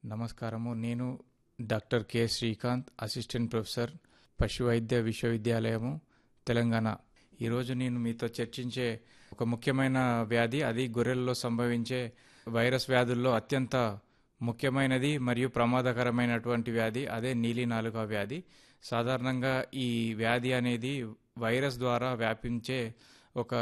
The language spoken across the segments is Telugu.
నమస్కారము నేను doctor K Srikanth assistant professor పశు వైద్య విశ్వవిద్యాలయము తెలంగాణ ఈరోజు నేను మీతో చర్చించే ఒక ముఖ్యమైన వ్యాధి అది గొర్రెల్లో సంభవించే వైరస్ వ్యాధుల్లో అత్యంత ముఖ్యమైనది మరియు ప్రమాదకరమైనటువంటి వ్యాధి అదే నీలి నాలుక వ్యాధి సాధారణంగా ఈ వ్యాధి అనేది వైరస్ ద్వారా వ్యాపించే ఒక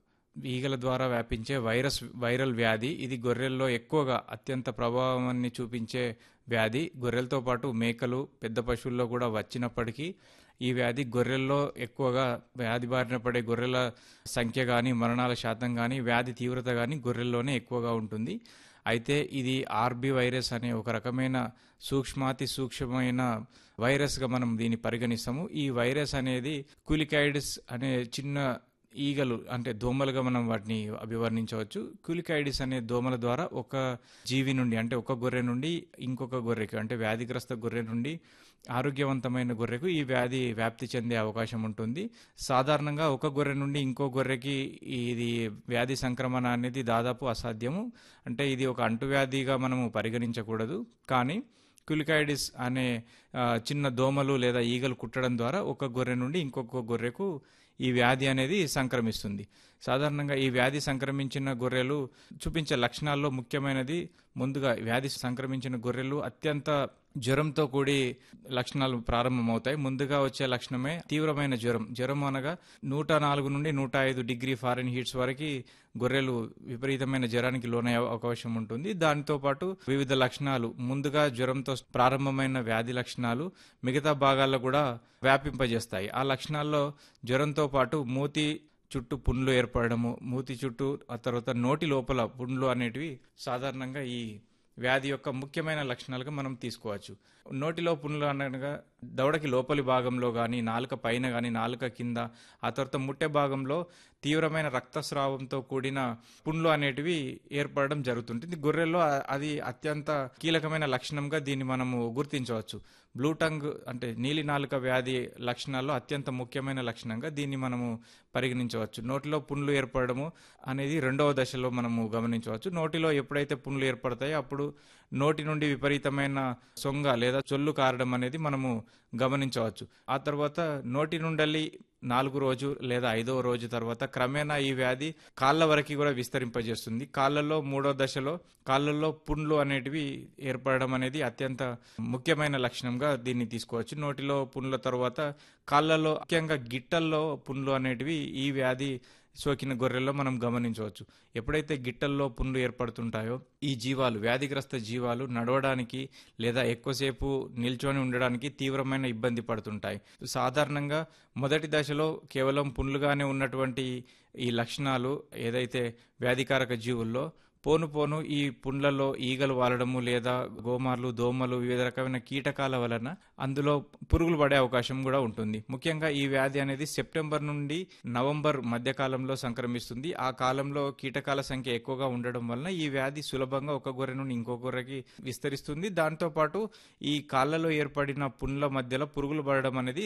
ఈగల ద్వారా వ్యాపించే వైరస్ వైరల్ వ్యాధి ఇది గొర్రెల్లో ఎక్కువగా అత్యంత ప్రభావాన్ని చూపించే వ్యాధి గొర్రెలతో పాటు మేకలు పెద్ద పశువుల్లో కూడా వచ్చినప్పటికీ ఈ వ్యాధి గొర్రెల్లో ఎక్కువగా వ్యాధి బారిన పడే గొర్రెల సంఖ్య కానీ మరణాల శాతం కానీ వ్యాధి తీవ్రత కానీ గొర్రెల్లోనే ఎక్కువగా ఉంటుంది అయితే ఇది ఆర్బి వైరస్ అనే ఒక రకమైన సూక్ష్మాతి సూక్ష్మమైన వైరస్గా మనం దీన్ని పరిగణిస్తాము ఈ వైరస్ అనేది కులికైడిస్ అనే చిన్న ఈగలు అంటే దోమలుగా మనం వాటిని అభివర్ణించవచ్చు క్యూలికైడిస్ అనే దోమల ద్వారా ఒక జీవి నుండి అంటే ఒక గొర్రె నుండి ఇంకొక గొర్రెకి అంటే వ్యాధిగ్రస్త గొర్రె నుండి ఆరోగ్యవంతమైన గొర్రెకు ఈ వ్యాధి వ్యాప్తి చెందే అవకాశం ఉంటుంది సాధారణంగా ఒక గొర్రె నుండి ఇంకో గొర్రెకి ఇది వ్యాధి సంక్రమణ అనేది దాదాపు అసాధ్యము అంటే ఇది ఒక అంటువ్యాధిగా మనము పరిగణించకూడదు కానీ క్యులికైడిస్ అనే చిన్న దోమలు లేదా ఈగలు కుట్టడం ద్వారా ఒక గొర్రె నుండి ఇంకొక గొర్రెకు ఈ వ్యాధి అనేది సంక్రమిస్తుంది సాధారణంగా ఈ వ్యాధి సంక్రమించిన గొర్రెలు చూపించే లక్షణాల్లో ముఖ్యమైనది ముందుగా వ్యాధి సంక్రమించిన గొర్రెలు అత్యంత జ్వరంతో కూడి లక్షణాలు ప్రారంభమవుతాయి ముందుగా వచ్చే లక్షణమే తీవ్రమైన జ్వరం జ్వరం అనగా నూట నాలుగు నుండి నూట ఐదు డిగ్రీ ఫారెన్ హీట్స్ వరకు గొర్రెలు విపరీతమైన జ్వరానికి లోనయ్యే అవకాశం ఉంటుంది దానితో పాటు వివిధ లక్షణాలు ముందుగా జ్వరంతో ప్రారంభమైన వ్యాధి లక్షణాలు మిగతా భాగాల్లో కూడా వ్యాపింపజేస్తాయి ఆ లక్షణాల్లో జ్వరంతో పాటు మూతి చుట్టూ పుండ్లు ఏర్పడము మూతి చుట్టూ ఆ తర్వాత నోటి లోపల పుండ్లు అనేటివి సాధారణంగా ఈ వ్యాధి యొక్క ముఖ్యమైన లక్షణాలుగా మనం తీసుకోవచ్చు నోటిలో పుండ్లు అనగా దవడకి లోపలి భాగంలో కానీ నాలుక పైన కానీ నాలుక కింద ఆ తర్వాత ముట్టె భాగంలో తీవ్రమైన రక్తస్రావంతో కూడిన పుండ్లు అనేటివి ఏర్పడడం జరుగుతుంటుంది గొర్రెల్లో అది అత్యంత కీలకమైన లక్షణంగా దీన్ని మనము గుర్తించవచ్చు బ్లూ టంగ్ అంటే నీలి నాలుక వ్యాధి లక్షణాల్లో అత్యంత ముఖ్యమైన లక్షణంగా దీన్ని మనము పరిగణించవచ్చు నోటిలో పుండ్లు ఏర్పడము అనేది రెండవ దశలో మనము గమనించవచ్చు నోటిలో ఎప్పుడైతే పుండ్లు ఏర్పడతాయో అప్పుడు నోటి నుండి విపరీతమైన సొంగ లేదా చొల్లు కారడం అనేది మనము గమనించవచ్చు ఆ తర్వాత నోటి నుండి నాలుగు రోజు లేదా ఐదవ రోజు తర్వాత క్రమేణా ఈ వ్యాధి కాళ్ళ వరకు కూడా విస్తరింపజేస్తుంది కాళ్ళల్లో మూడో దశలో కాళ్ళల్లో పుండ్లు అనేటివి ఏర్పడడం అనేది అత్యంత ముఖ్యమైన లక్షణంగా దీన్ని తీసుకోవచ్చు నోటిలో పుండ్ల తర్వాత కాళ్ళల్లో ముఖ్యంగా గిట్టల్లో పుండ్లు అనేటివి ఈ వ్యాధి సోకిన గొర్రెల్లో మనం గమనించవచ్చు ఎప్పుడైతే గిట్టల్లో పుండ్లు ఏర్పడుతుంటాయో ఈ జీవాలు వ్యాధిగ్రస్త జీవాలు నడవడానికి లేదా ఎక్కువసేపు నిల్చొని ఉండడానికి తీవ్రమైన ఇబ్బంది పడుతుంటాయి సాధారణంగా మొదటి దశలో కేవలం పుండ్లుగానే ఉన్నటువంటి ఈ లక్షణాలు ఏదైతే వ్యాధికారక జీవుల్లో పోను పోను ఈ పుండ్లలో ఈగలు వాలడము లేదా గోమార్లు దోమలు వివిధ రకమైన కీటకాల వలన అందులో పురుగులు పడే అవకాశం కూడా ఉంటుంది ముఖ్యంగా ఈ వ్యాధి అనేది సెప్టెంబర్ నుండి నవంబర్ మధ్య కాలంలో సంక్రమిస్తుంది ఆ కాలంలో కీటకాల సంఖ్య ఎక్కువగా ఉండడం వలన ఈ వ్యాధి సులభంగా ఒక గొర్రె నుండి ఇంకో గొర్రెకి విస్తరిస్తుంది దాంతో పాటు ఈ కాళ్ళలో ఏర్పడిన పుండ్ల మధ్యలో పురుగులు పడడం అనేది